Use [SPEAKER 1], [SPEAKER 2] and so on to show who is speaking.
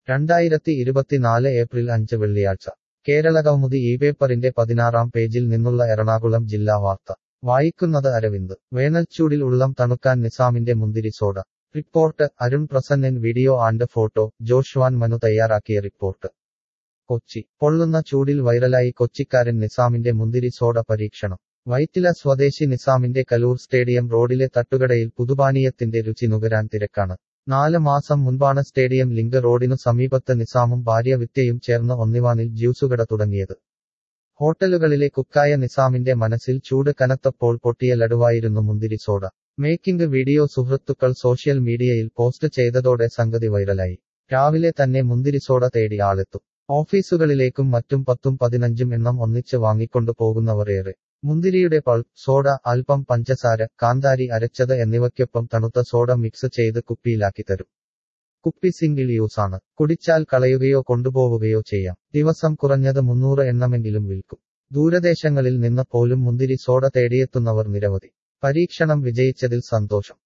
[SPEAKER 1] രണ്ടായിരത്തി ഇരുപത്തിനാല് ഏപ്രിൽ അഞ്ച് വെള്ളിയാഴ്ച കേരളകൗമുദി ഈ പേപ്പറിന്റെ പതിനാറാം പേജിൽ നിന്നുള്ള എറണാകുളം ജില്ലാ വാർത്ത വായിക്കുന്നത് അരവിന്ദ് വേനൽച്ചൂടിൽ ഉള്ളം തണുക്കാൻ നിസാമിന്റെ മുന്തിരി soda report Arun Prasannan video and photo ജോഷ്വാൻ മനു തയ്യാറാക്കിയ റിപ്പോർട്ട് കൊച്ചി പൊള്ളുന്ന ചൂടിൽ വൈറലായി കൊച്ചിക്കാരൻ നിസാമിന്റെ മുന്തിരി സോഡ പരീക്ഷണം വൈറ്റില സ്വദേശി നിസാമിന്റെ കലൂർ സ്റ്റേഡിയം റോഡിലെ തട്ടുകടയിൽ പുതുപാനീയത്തിന്റെ രുചി നുകരാൻ തിരക്കാണ് നാല് മാസം മുൻപാണ് സ്റ്റേഡിയം ലിങ്ക് റോഡിനു സമീപത്ത് നിസാമും ഭാര്യ വിത്യയും ചേർന്ന് ഒന്നിവാനിൽ ജ്യൂസുകട തുടങ്ങിയത് ഹോട്ടലുകളിലെ കുക്കായ നിസാമിന്റെ മനസ്സിൽ ചൂട് കനത്തപ്പോൾ പൊട്ടിയ ലഡുവായിരുന്നു മുന്തിരി സോഡ മേക്കിംഗ് വീഡിയോ സുഹൃത്തുക്കൾ സോഷ്യൽ മീഡിയയിൽ പോസ്റ്റ് ചെയ്തതോടെ സംഗതി വൈറലായി രാവിലെ തന്നെ മുന്തിരി സോഡ തേടി ആളെത്തും ഓഫീസുകളിലേക്കും മറ്റും പത്തും പതിനഞ്ചും എണ്ണം ഒന്നിച്ച് വാങ്ങിക്കൊണ്ടു പോകുന്നവർ ഏറെ മുന്തിരിയുടെ പൾപ്പ് സോഡ അല്പം പഞ്ചസാര കാന്താരി അരച്ചത് എന്നിവയ്ക്കൊപ്പം തണുത്ത സോഡ മിക്സ് ചെയ്ത് കുപ്പിയിലാക്കി തരും കുപ്പി സിംഗിൾ യൂസ് ആണ് കുടിച്ചാൽ കളയുകയോ കൊണ്ടുപോവുകയോ ചെയ്യാം ദിവസം കുറഞ്ഞത് മുന്നൂറ് എണ്ണമെങ്കിലും വിൽക്കും ദൂരദേശങ്ങളിൽ നിന്ന് പോലും മുന്തിരി സോഡ തേടിയെത്തുന്നവർ നിരവധി പരീക്ഷണം വിജയിച്ചതിൽ സന്തോഷം